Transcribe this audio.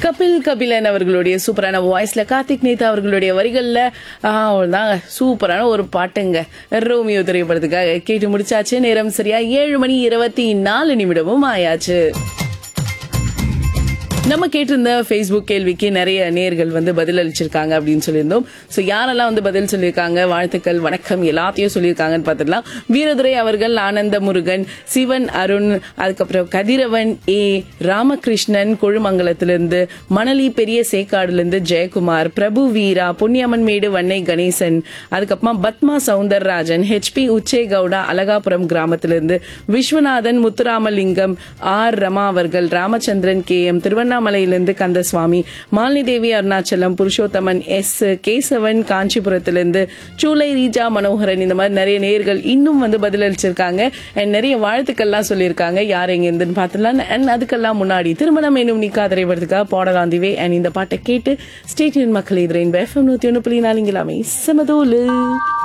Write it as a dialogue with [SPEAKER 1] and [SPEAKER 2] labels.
[SPEAKER 1] கபில் கபிலன் அவர்களுடைய சூப்பரான வாய்ஸ்ல கார்த்திக் நேதா அவர்களுடைய வரிகள்ல ஆ, அவ்வளவுதாங்க சூப்பரான ஒரு பாட்டுங்க ரோமியோ திரைப்படத்துக்காக கேட்டு முடிச்சாச்சு நேரம் சரியா ஏழு மணி இருபத்தி நாலு நிமிடமும் ஆயாச்சு நம்ம கேட்டிருந்த ஃபேஸ்புக் கேள்விக்கு நிறைய நேர்கள் வந்து பதில் அளிச்சிருக்காங்க அப்படின்னு சொல்லியிருந்தோம் ஸோ யாரெல்லாம் வந்து பதில் சொல்லியிருக்காங்க வாழ்த்துக்கள் வணக்கம் எல்லாத்தையும் சொல்லியிருக்காங்கன்னு பார்த்துடலாம் வீரதுரை அவர்கள் ஆனந்த முருகன் சிவன் அருண் அதுக்கப்புறம் கதிரவன் ஏ ராமகிருஷ்ணன் கொழுமங்கலத்திலிருந்து மணலி பெரிய சேக்காடுலேருந்து ஜெயக்குமார் பிரபு வீரா புண்ணியம்மன் மேடு வன்னை கணேசன் அதுக்கப்புறமா பத்மா சவுந்தரராஜன் ஹெச்பி உச்சே கவுடா அலகாபுரம் கிராமத்திலிருந்து விஸ்வநாதன் முத்துராமலிங்கம் ஆர் ரமா அவர்கள் ராமச்சந்திரன் கே எம் திருவண்ணாமலையிலிருந்து கந்தசுவாமி மாலினி தேவி அருணாச்சலம் புருஷோத்தமன் எஸ் கேசவன் காஞ்சிபுரத்திலிருந்து சூலை ரீஜா மனோகரன் இந்த மாதிரி நிறைய நேர்கள் இன்னும் வந்து பதிலளிச்சிருக்காங்க and நிறைய வாழ்த்துக்கள்லாம் சொல்லியிருக்காங்க யார் எங்க இருந்துன்னு பார்த்துலாம் அண்ட் அதுக்கெல்லாம் முன்னாடி திருமணம் என்னும் நிக்கா திரைப்படத்துக்காக பாடலாம் திவே அண்ட் இந்த பாட்டை கேட்டு ஸ்டேட்டியன் மக்கள் எதிரின் எஃப்எம் நூத்தி ஒன்று புள்ளி நாலுங்களாமே சமதோலு